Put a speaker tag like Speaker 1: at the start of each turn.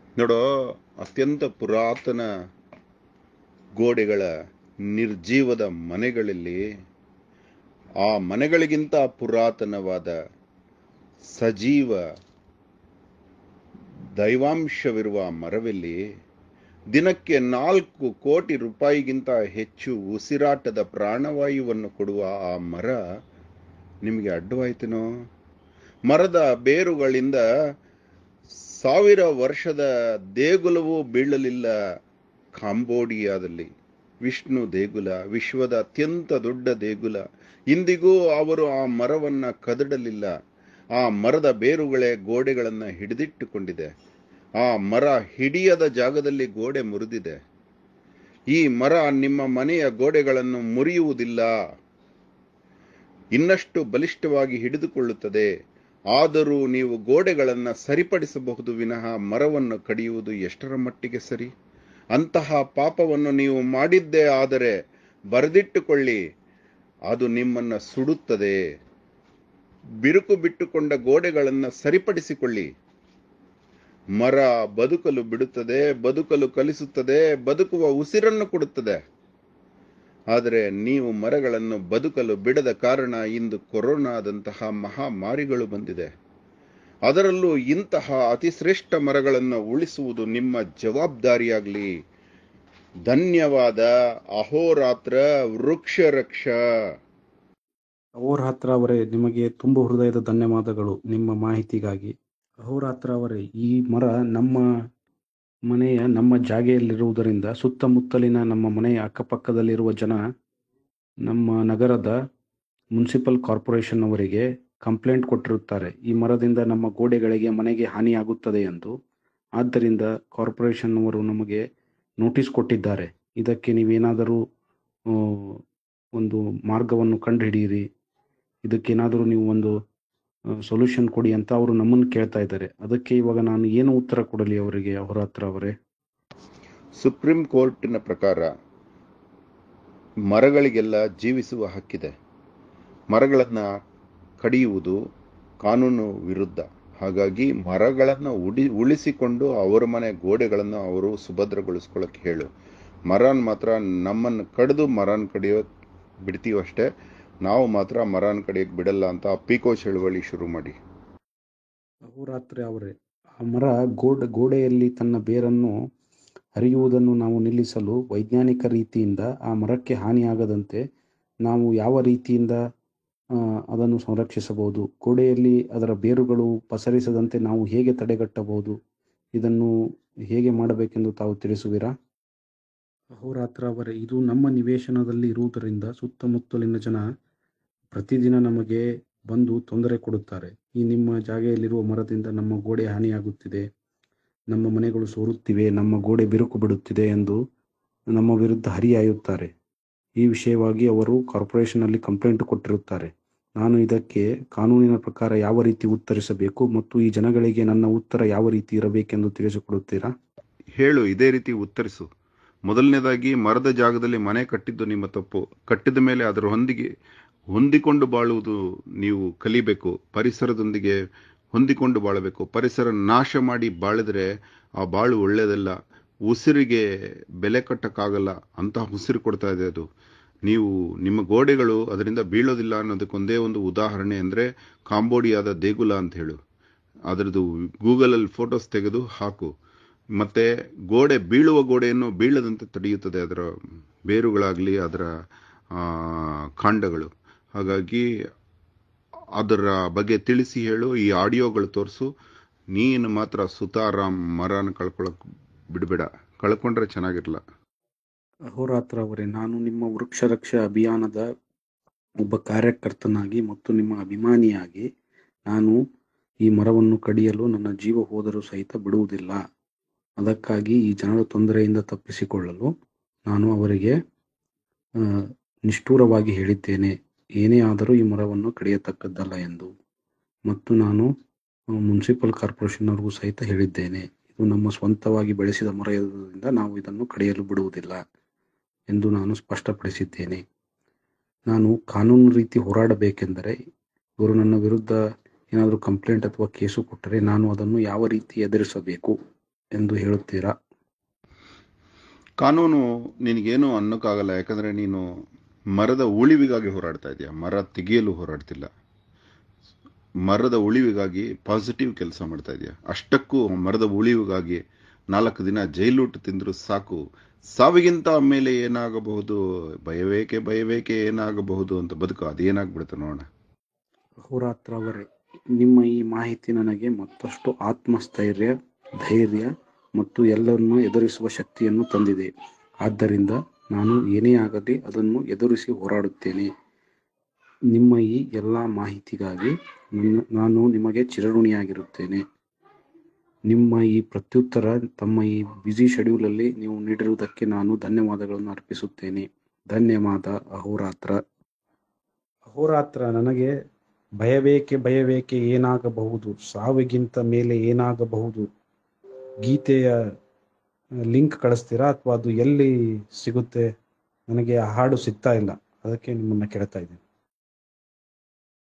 Speaker 1: ನೋಡೋ ಅತ್ಯಂತ ಪುರಾತನ ಗೋಡೆಗಳ ನಿರ್ಜೀವದ ಮನೆಗಳಲ್ಲಿ ಆ ಮನೆಗಳಿಗಿಂತ ಪುರಾತನವಾದ ಸಜೀವ ದೈವಾಂಶವಿರುವ ಮರವೆಲ್ಲಿ ದಿನಕ್ಕೆ ನಾಲ್ಕು ಕೋಟಿ ರೂಪಾಯಿಗಿಂತ ಹೆಚ್ಚು ಉಸಿರಾಟದ ಪ್ರಾಣವಾಯುವನ್ನು ಕೊಡುವ ಆ ಮರ ನಿಮಗೆ ಅಡ್ಡವಾಯ್ತೇನೋ ಮರದ ಬೇರುಗಳಿಂದ ಸಾವಿರ ವರ್ಷದ ದೇಗುಲವೂ ಬೀಳಲಿಲ್ಲ ಕಾಂಬೋಡಿಯಾದಲ್ಲಿ ವಿಷ್ಣು ದೇಗುಲ ವಿಶ್ವದ ಅತ್ಯಂತ ದೊಡ್ಡ ದೇಗುಲ ಇಂದಿಗೂ ಅವರು ಆ ಮರವನ್ನ ಕದಡಲಿಲ್ಲ ಆ ಮರದ ಬೇರುಗಳೇ ಗೋಡೆಗಳನ್ನ ಹಿಡಿದಿಟ್ಟುಕೊಂಡಿದೆ ಆ ಮರ ಹಿಡಿಯದ ಜಾಗದಲ್ಲಿ ಗೋಡೆ ಮುರಿದಿದೆ ಈ ಮರ ನಿಮ್ಮ ಮನೆಯ ಗೋಡೆಗಳನ್ನು ಮುರಿಯುವುದಿಲ್ಲ ಇನ್ನಷ್ಟು ಬಲಿಷ್ಠವಾಗಿ ಹಿಡಿದುಕೊಳ್ಳುತ್ತದೆ ಆದರೂ ನೀವು ಗೋಡೆಗಳನ್ನು ಸರಿಪಡಿಸಬಹುದು ವಿನಃ ಮರವನ್ನು ಕಡಿಯುವುದು ಎಷ್ಟರ ಮಟ್ಟಿಗೆ ಸರಿ ಅಂತಹ ಪಾಪವನ್ನು ನೀವು ಮಾಡಿದ್ದೇ ಆದರೆ ಬರೆದಿಟ್ಟುಕೊಳ್ಳಿ ಅದು ನಿಮ್ಮನ್ನ ಸುಡುತ್ತದೆ ಬಿರುಕು ಬಿಟ್ಟುಕೊಂಡ ಗೋಡೆಗಳನ್ನು ಸರಿಪಡಿಸಿಕೊಳ್ಳಿ ಮರ ಬದುಕಲು ಬಿಡುತ್ತದೆ ಬದುಕಲು ಕಲಿಸುತ್ತದೆ ಬದುಕುವ ಉಸಿರನ್ನು ಕೊಡುತ್ತದೆ ಆದರೆ ನೀವು ಮರಗಳನ್ನು ಬದುಕಲು ಬಿಡದ ಕಾರಣ ಇಂದು ಕೊರೋನಾದಂತಹ ಮಹಾಮಾರಿಗಳು ಬಂದಿದೆ ಅದರಲ್ಲೂ ಇಂತಹ ಅತಿಶ್ರೇಷ್ಠ ಮರಗಳನ್ನು ಉಳಿಸುವುದು ನಿಮ್ಮ ಜವಾಬ್ದಾರಿಯಾಗಲಿ ಧನ್ಯವಾದ ಅಹೋರಾತ್ರ ವೃಕ್ಷ ರಕ್ಷ
Speaker 2: ಅಹೋರಾತ್ರ ಅವರೇ ನಿಮಗೆ ತುಂಬ ಹೃದಯದ ಧನ್ಯವಾದಗಳು ನಿಮ್ಮ ಮಾಹಿತಿಗಾಗಿ ಅಹೋರಾತ್ರ ಅವರೇ ಈ ಮರ ನಮ್ಮ ಮನೆಯ ನಮ್ಮ ಜಾಗೆಯಲ್ಲಿರುವುದರಿಂದ ಸುತ್ತಮುತ್ತಲಿನ ನಮ್ಮ ಮನೆಯ ಅಕ್ಕಪಕ್ಕದಲ್ಲಿರುವ ಜನ ನಮ್ಮ ನಗರದ ಮುನ್ಸಿಪಲ್ ಕಾರ್ಪೊರೇಷನ್ ಅವರಿಗೆ ಕಂಪ್ಲೇಂಟ್ ಕೊಟ್ಟಿರುತ್ತಾರೆ ಈ ಮರದಿಂದ ನಮ್ಮ ಗೋಡೆಗಳಿಗೆ ಮನೆಗೆ ಹಾನಿಯಾಗುತ್ತದೆ ಎಂದು ಆದ್ದರಿಂದ ಕಾರ್ಪೊರೇಷನ್ ಅವರು ನಮಗೆ ನೋಟಿಸ್ ಕೊಟ್ಟಿದ್ದಾರೆ ಇದಕ್ಕೆ ನೀವೇನಾದರೂ ಆ, ಒಂದು ಮಾರ್ಗವನ್ನು ಕಂಡುಹಿಡಿಯಿರಿ ಇದಕ್ಕೇನಾದರೂ ನೀವು ಒಂದು ಸೊಲ್ಯೂಷನ್ ಕೊಡಿ ಅಂತ ಅವರು ನಮ್ಮನ್ನು ಕೇಳ್ತಾ ಇದ್ದಾರೆ ಅದಕ್ಕೆ ಇವಾಗ ನಾನು ಏನು ಉತ್ತರ ಕೊಡಲಿ ಅವರಿಗೆ ಅವರ ಹತ್ರ ಅವರೇ
Speaker 1: ಸುಪ್ರೀಂ ಕೋರ್ಟಿನ ಪ್ರಕಾರ ಮರಗಳಿಗೆಲ್ಲ ಜೀವಿಸುವ ಹಕ್ಕಿದೆ ಮರಗಳನ್ನು ಕಡಿಯುವುದು ಕಾನೂನು ವಿರುದ್ಧ ಹಾಗಾಗಿ ಮರಗಳನ್ನು ಉಡಿ ಉಳಿಸಿಕೊಂಡು ಅವರ ಮನೆ ಗೋಡೆಗಳನ್ನು ಅವರು ಸುಭದ್ರಗೊಳಿಸ್ಕೊಳ್ಳೋಕೆ ಹೇಳು ಮರನ್ ಮಾತ್ರ ನಮ್ಮನ್ನು ಕಡಿದು ಮರನ್ ಕಡಿಯೋ ಬಿಡ್ತೀವಿ ಅಷ್ಟೇ ನಾವು ಮಾತ್ರ ಮರನ್ ಕಡಿಯೋಕೆ ಬಿಡಲ್ಲ ಅಂತ ಪೀಕೋ ಚಳುವಳಿ ಶುರು ಮಾಡಿ
Speaker 2: ಅಹೋರಾತ್ರಿ ಅವರೇ ಆ ಮರ ಗೋಡೆ ಗೋಡೆಯಲ್ಲಿ ತನ್ನ ಬೇರನ್ನು ಹರಿಯುವುದನ್ನು ನಾವು ನಿಲ್ಲಿಸಲು ವೈಜ್ಞಾನಿಕ ರೀತಿಯಿಂದ ಆ ಮರಕ್ಕೆ ಹಾನಿಯಾಗದಂತೆ ನಾವು ಯಾವ ರೀತಿಯಿಂದ ಆ, ಅದನ್ನು ಸಂರಕ್ಷಿಸಬಹುದು ಗೋಡೆಯಲ್ಲಿ ಅದರ ಬೇರುಗಳು ಪಸರಿಸದಂತೆ ನಾವು ಹೇಗೆ ತಡೆಗಟ್ಟಬಹುದು ಇದನ್ನು ಹೇಗೆ ಮಾಡಬೇಕೆಂದು ತಾವು ತಿಳಿಸುವಿರಾ ಅಹೋರಾತ್ರ ಅವರೇ ಇದು ನಮ್ಮ ನಿವೇಶನದಲ್ಲಿ ಇರುವುದರಿಂದ ಸುತ್ತಮುತ್ತಲಿನ ಜನ ಪ್ರತಿದಿನ ನಮಗೆ ಬಂದು ತೊಂದರೆ ಕೊಡುತ್ತಾರೆ ಈ ನಿಮ್ಮ ಜಾಗೆಯಲ್ಲಿರುವ ಮರದಿಂದ ನಮ್ಮ ಗೋಡೆ ಹಾನಿಯಾಗುತ್ತಿದೆ ನಮ್ಮ ಮನೆಗಳು ಸೋರುತ್ತಿವೆ ನಮ್ಮ ಗೋಡೆ ಬಿರುಕು ಬಿಡುತ್ತಿದೆ ಎಂದು ನಮ್ಮ ವಿರುದ್ಧ ಹರಿಹಾಯುತ್ತಾರೆ ಈ ವಿಷಯವಾಗಿ ಅವರು ಕಾರ್ಪೊರೇಷನ್ನಲ್ಲಿ ಕಂಪ್ಲೇಂಟ್ ಕೊಟ್ಟಿರುತ್ತಾರೆ ನಾನು ಇದಕ್ಕೆ ಕಾನೂನಿನ ಪ್ರಕಾರ ಯಾವ ರೀತಿ ಉತ್ತರಿಸಬೇಕು ಮತ್ತು ಈ ಜನಗಳಿಗೆ ನನ್ನ ಉತ್ತರ ಯಾವ ರೀತಿ ಇರಬೇಕೆಂದು ತಿಳಿಸಿಕೊಡುತ್ತೀರಾ
Speaker 1: ಹೇಳು ಇದೇ ರೀತಿ ಉತ್ತರಿಸು ಮೊದಲನೇದಾಗಿ ಮರದ ಜಾಗದಲ್ಲಿ ಮನೆ ಕಟ್ಟಿದ್ದು ನಿಮ್ಮ ತಪ್ಪು ಕಟ್ಟಿದ ಮೇಲೆ ಅದರ ಹೊಂದಿಗೆ ಹೊಂದಿಕೊಂಡು ಬಾಳುವುದು ನೀವು ಕಲಿಬೇಕು ಪರಿಸರದೊಂದಿಗೆ ಹೊಂದಿಕೊಂಡು ಬಾಳಬೇಕು ಪರಿಸರ ನಾಶ ಮಾಡಿ ಬಾಳಿದ್ರೆ ಆ ಬಾಳು ಒಳ್ಳೆಯದಲ್ಲ ಉಸಿರಿಗೆ ಬೆಲೆ ಕಟ್ಟಕ್ಕಾಗಲ್ಲ ಅಂತಹ ಉಸಿರು ಕೊಡ್ತಾ ಇದೆ ಅದು ನೀವು ನಿಮ್ಮ ಗೋಡೆಗಳು ಅದರಿಂದ ಬೀಳೋದಿಲ್ಲ ಅನ್ನೋದಕ್ಕೊಂದೇ ಒಂದು ಉದಾಹರಣೆ ಅಂದರೆ ಕಾಂಬೋಡಿಯಾದ ದೇಗುಲ ಅಂತ ಹೇಳು ಅದರದ್ದು ಗೂಗಲಲ್ಲಿ ಫೋಟೋಸ್ ತೆಗೆದು ಹಾಕು ಮತ್ತೆ ಗೋಡೆ ಬೀಳುವ ಗೋಡೆಯನ್ನು ಬೀಳದಂತೆ ತಡೆಯುತ್ತದೆ ಅದರ ಬೇರುಗಳಾಗಲಿ ಅದರ ಆ, ಕಾಂಡಗಳು ಹಾಗಾಗಿ ಅದರ ಬಗ್ಗೆ ತಿಳಿಸಿ ಹೇಳು ಈ ಆಡಿಯೋಗಳು ತೋರಿಸು ನೀನು ಮಾತ್ರ ಸುತಾರಾಮ್ ಮರನ ಕಳ್ಕೊಳಕ್ ಬಿಡಬೇಡ ಕಳ್ಕೊಂಡ್ರೆ ಚೆನ್ನಾಗಿರಲ್ಲ
Speaker 2: ಅಹೋರಾತ್ರ ಅವರೇ ನಾನು ನಿಮ್ಮ ವೃಕ್ಷ ರಕ್ಷೆ ಅಭಿಯಾನದ ಒಬ್ಬ ಕಾರ್ಯಕರ್ತನಾಗಿ ಮತ್ತು ನಿಮ್ಮ ಅಭಿಮಾನಿಯಾಗಿ ನಾನು ಈ ಮರವನ್ನು ಕಡಿಯಲು ನನ್ನ ಜೀವ ಹೋದರೂ ಸಹಿತ ಬಿಡುವುದಿಲ್ಲ ಅದಕ್ಕಾಗಿ ಈ ಜನರ ತೊಂದರೆಯಿಂದ ತಪ್ಪಿಸಿಕೊಳ್ಳಲು ನಾನು ಅವರಿಗೆ ಆ, ನಿಷ್ಠೂರವಾಗಿ ಹೇಳಿದ್ದೇನೆ ಏನೇ ಆದರೂ ಈ ಮರವನ್ನು ಕಡಿಯತಕ್ಕದ್ದಲ್ಲ ಎಂದು ಮತ್ತು ನಾನು ಆ, ಮುನ್ಸಿಪಲ್ ಕಾರ್ಪೊರೇಷನ್ ಅವ್ರಿಗೂ ಸಹಿತ ಹೇಳಿದ್ದೇನೆ ಇದು ನಮ್ಮ ಸ್ವಂತವಾಗಿ ಬೆಳೆಸಿದ ಮರ ಇರುವುದರಿಂದ ನಾವು ಇದನ್ನು ಕಡಿಯಲು ಬಿಡುವುದಿಲ್ಲ ಎಂದು ನಾನು ಸ್ಪಷ್ಟಪಡಿಸಿದ್ದೇನೆ ನಾನು ಕಾನೂನು ರೀತಿ ಹೋರಾಡಬೇಕೆಂದರೆ ಇವರು ನನ್ನ ವಿರುದ್ಧ ಏನಾದರೂ ಕಂಪ್ಲೇಂಟ್ ಅಥವಾ ಕೇಸು ಕೊಟ್ಟರೆ ನಾನು ಅದನ್ನು ಯಾವ ರೀತಿ ಎದುರಿಸಬೇಕು ಎಂದು ಹೇಳುತ್ತೀರಾ
Speaker 1: ಕಾನೂನು ನಿನಗೇನು ಅನ್ನೋಕ್ಕಾಗಲ್ಲ ಯಾಕಂದ್ರೆ ನೀನು ಮರದ ಉಳಿವಿಗಾಗಿ ಹೋರಾಡ್ತಾ ಇದೆಯಾ ಮರ ತೆಗೆಯಲು ಹೋರಾಡ್ತಿಲ್ಲ ಮರದ ಉಳಿವಿಗಾಗಿ ಪಾಸಿಟಿವ್ ಕೆಲಸ ಮಾಡ್ತಾ ಇದೆಯಾ ಅಷ್ಟಕ್ಕೂ ಮರದ ಉಳಿವಿಗಾಗಿ ನಾಲ್ಕು ದಿನ ಜೈಲೂಟ ತಿಂದ್ರು ಸಾಕು ಸಾವಿಗಿಂತ ಮೇಲೆ ಏನಾಗಬಹುದು ಭಯವೇಕೆ ಭಯವೇಕೆ ಏನಾಗಬಹುದು ಅಂತ ಬದುಕು ಅದೇನಾಗ್ಬಿಡುತ್ತೆ ನೋಡೋಣ
Speaker 2: ಅಹೋರಾತ್ರ ಅವರೇ ನಿಮ್ಮ ಈ ಮಾಹಿತಿ ನನಗೆ ಮತ್ತಷ್ಟು ಆತ್ಮಸ್ಥೈರ್ಯ ಧೈರ್ಯ ಮತ್ತು ಎಲ್ಲವನ್ನು ಎದುರಿಸುವ ಶಕ್ತಿಯನ್ನು ತಂದಿದೆ ಆದ್ದರಿಂದ ನಾನು ಏನೇ ಆಗಲಿ ಅದನ್ನು ಎದುರಿಸಿ ಹೋರಾಡುತ್ತೇನೆ ನಿಮ್ಮ ಈ ಎಲ್ಲ ಮಾಹಿತಿಗಾಗಿ ನನ್ನ- ನಾನು ನಿಮಗೆ ಚಿರಋಣಿಯಾಗಿರುತ್ತೇನೆ ನಿಮ್ಮ ಈ ಪ್ರತ್ಯುತ್ತರ ತಮ್ಮ ಈ ಬ್ಯುಸಿ ಶೆಡ್ಯೂಲಲ್ಲಿ ನೀವು ನೀಡಿರುವುದಕ್ಕೆ ನಾನು ಧನ್ಯವಾದಗಳನ್ನು ಅರ್ಪಿಸುತ್ತೇನೆ ಧನ್ಯವಾದ ಅಹೋರಾತ್ರ ಅಹೋರಾತ್ರ ನನಗೆ ಭಯವೇಕೆ ಭಯವೇಕೆ ಏನಾಗಬಹುದು ಸಾವಿಗಿಂತ ಮೇಲೆ ಏನಾಗಬಹುದು ಗೀತೆಯ ಲಿಂಕ್ ಕಳಿಸ್ತೀರಾ ಅಥವಾ ಅದು ಎಲ್ಲಿ ಸಿಗುತ್ತೆ ನನಗೆ ಆ ಹಾಡು ಸಿಗ್ತಾ ಇಲ್ಲ ಅದಕ್ಕೆ ನಿಮ್ಮನ್ನ ಕೇಳ್ತಾ ಇದ್ದೀನಿ